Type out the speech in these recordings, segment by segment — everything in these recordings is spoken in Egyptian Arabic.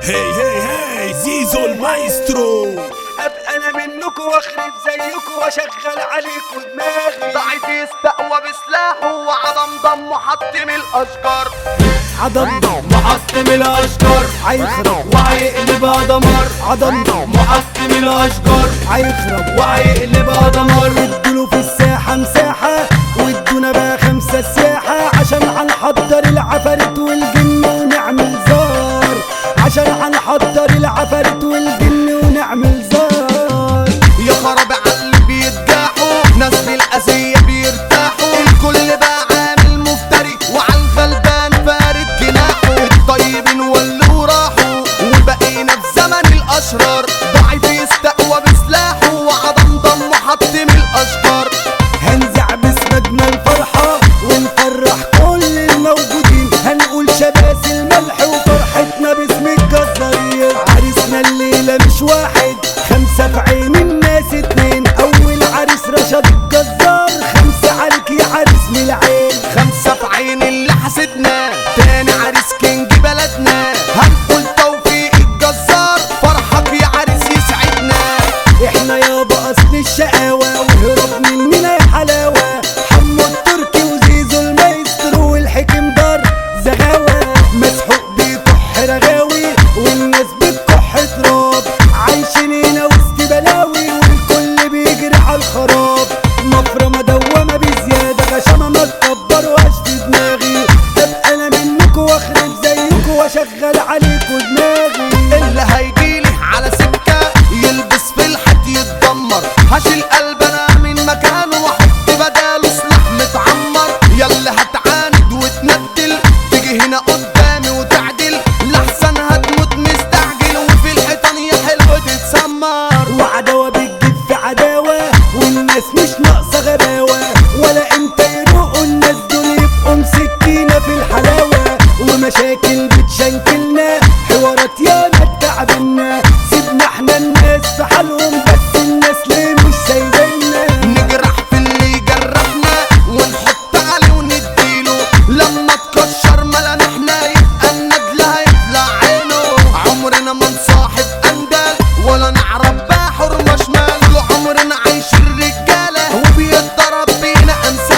هي هي هي زيزو المايسترو ابقى انا منكم واخرب زيكم واشغل عليكم دماغي ضعيف يستقوى بسلاحه وعدم ضم محطم الاشجار عدم محطم الاشجار هيخرب وهيقلبها دمار عدم محطم الاشجار هيخرب وهيقلبها دمار ادوله في الساحه مساحه وادونا بقى خمسه سياحه عشان هنحضر العفاريت والجن ونعمل زار عشان هنحضر العفاريت والجن ونعمل زار يا خراب على اللي بيتجاحوا ناس بالأذية بيرتاحوا الكل بقى عامل مفتري وعلى الغلبان فارد جناحه الطيبين ولوا راحوا وبقينا في زمن الأشرار ضعيف يستقوى بسلاحه وعدم ضم محطم الأشجار هنزع باسمنا الفرحة ونفرح كل الموجودين هنقول شباس الملح وفرحتنا باسم الجزارين عريسنا الليلة مش واحد خمسة في عين الناس اتنين أول عريس رشد الجزار خمسة عليك يا عريس من العين خمسة في عين اللي حسدنا تاني عريس كينج بلدنا هنقول توفيق الجزار فرحك يا عريس يسعدنا احنا يابا اصل الشقاوة وهرب مننا يا حلاوة حمو التركي وزيزو المايسترو والحكم دار زغاوة مسحوق بيكح رغاوي والناس بتكح تراب عايشين هنا وسط بلاوي والكل بيجري على الخراب نفرة مدومة بزيادة غشامة ما تكبروهاش في دماغي ابقى انا منكم واخرب زيكم واشغل عليكم دماغي اللي هيجيلي على سكة يلبس في الحد يتدمر هشيل قلب انا من مكانه واحط بداله سلاح متعمر ياللي هتعاند وتندل تيجي هنا قدامي وتعدل لحسن هتموت مستعجل وفي الحيطان يا حلو تتسمر وعداوة بتجيب في عداوة والناس مش ناقصة غباوة ولا امتى يروقوا الناس دول يبقوا مسكينة في الحلاوة ومشاكل بتشنكلنا حوارات ياما تعبنا سيبنا احنا الناس في حالهم بس الناس ليه مش سايبيننا نجرح في اللي يجرحنا ونحط عليه ونديله لما تكشر ملامحنا يبقى النجل هيطلع عينه عمرنا ما نصاحب اندال ولا نعرف باحر مشمال عمرنا عايش الرجاله وبيتضرب بينا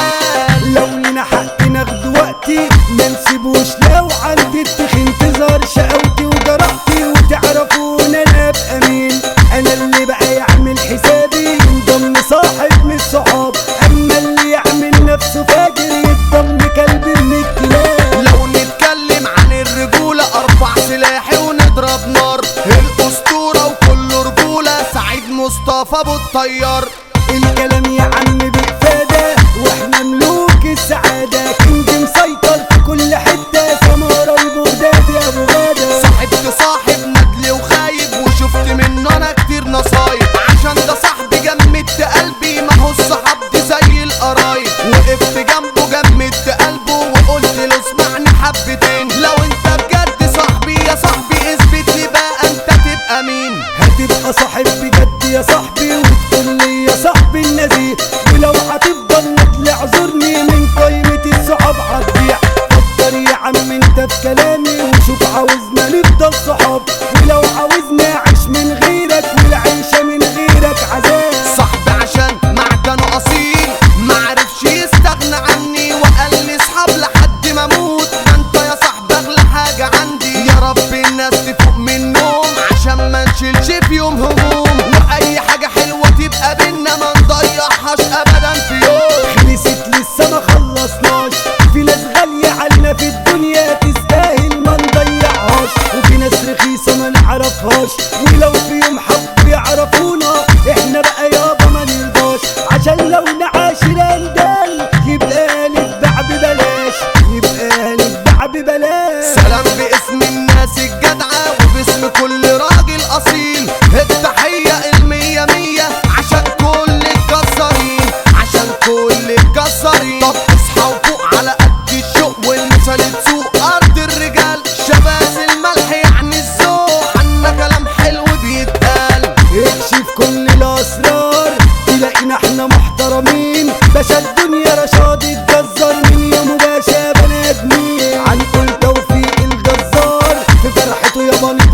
امثال لو لنا حق ناخد وقتي ما نسيبوش لو عندي التخين تظهر شقاوتي وجرأتي وتعرفون انا ابقى مين انا اللي بقى يعمل حسابي ينضم صاحب من الصحاب اما اللي يعمل نفسه فاجر يتضم كلب من الكلاب لو نتكلم عن الرجولة ارفع سلاحي ونضرب نار الاسطورة وكله رجولة سعيد مصطفى ابو الطيار الكلام يا عم بإفادة واحنا ملوك السعادة كنج مسيطر في كل حتة سمارة البغداد يا ابو غادة صاحبت صاحب ندل وخايب وشفت منه انا كتير نصايب عشان ده صاحبي جمدت قلبي ما هو الصحاب دي زي القرايب وقفت جنبه جمدت قلبه وقلت له اسمعني حبتين لو انت بجد صاحبي يا صاحبي اثبت لي بقى انت تبقى مين هتبقى صاحب بجد يا صاحبي وتقول لي يا صاحبي النزيه ولو هتفضل نطلع اعذرني من قايمة الصحاب هتضيع فكر يا عم انت في كلامي وشوف عاوزنا نفضل صحاب ولو عاوزنا اعيش من غيرك والعيشة من غيرك عذاب صاحبي عشان معدنه اصيل معرفش يستغنى عني وقال لي اصحاب لحد ما اموت ده انت يا صاحبي اغلى حاجه عندي يا رب الناس تفوق من النوم عشان ما نشيلش في يوم هموم واي حاجه حلوه تبقى بينا ما نضيعهاش ابدا في يوم خلصت لسه ما خلصناش في ناس غالية علينا في الدنيا تستاهل ما نضيعهاش وفي ناس رخيصة ما نعرفهاش ولو في يوم حب يعرفونا احنا بقى يابا ما نرضاش عشان لو نعاشر اندال يبقى نتباع ببلاش يبقى نتباع ببلاش سلام باسم الناس الجدعة وباسم كل راجل أصيل التحية المية مية عشان كل الجزارين عشان كل الجزارين طب اصحى وفوق على قد الشوق والمثال تسوق أرض الرجال شباس الملح يعني الذوق عنا كلام حلو بيتقال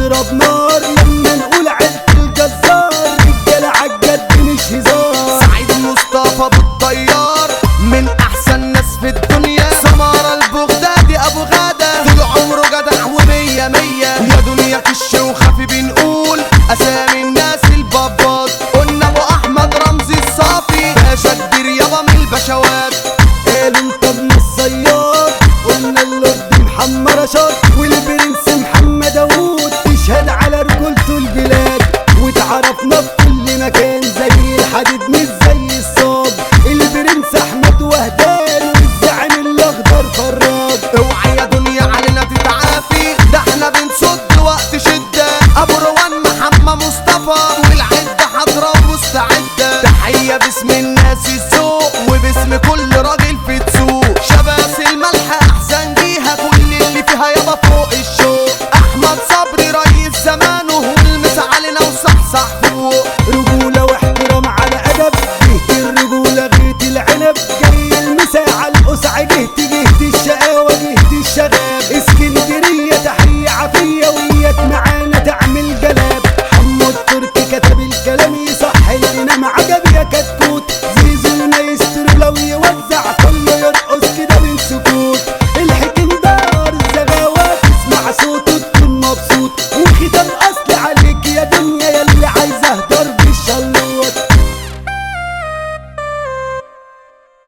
تضرب نار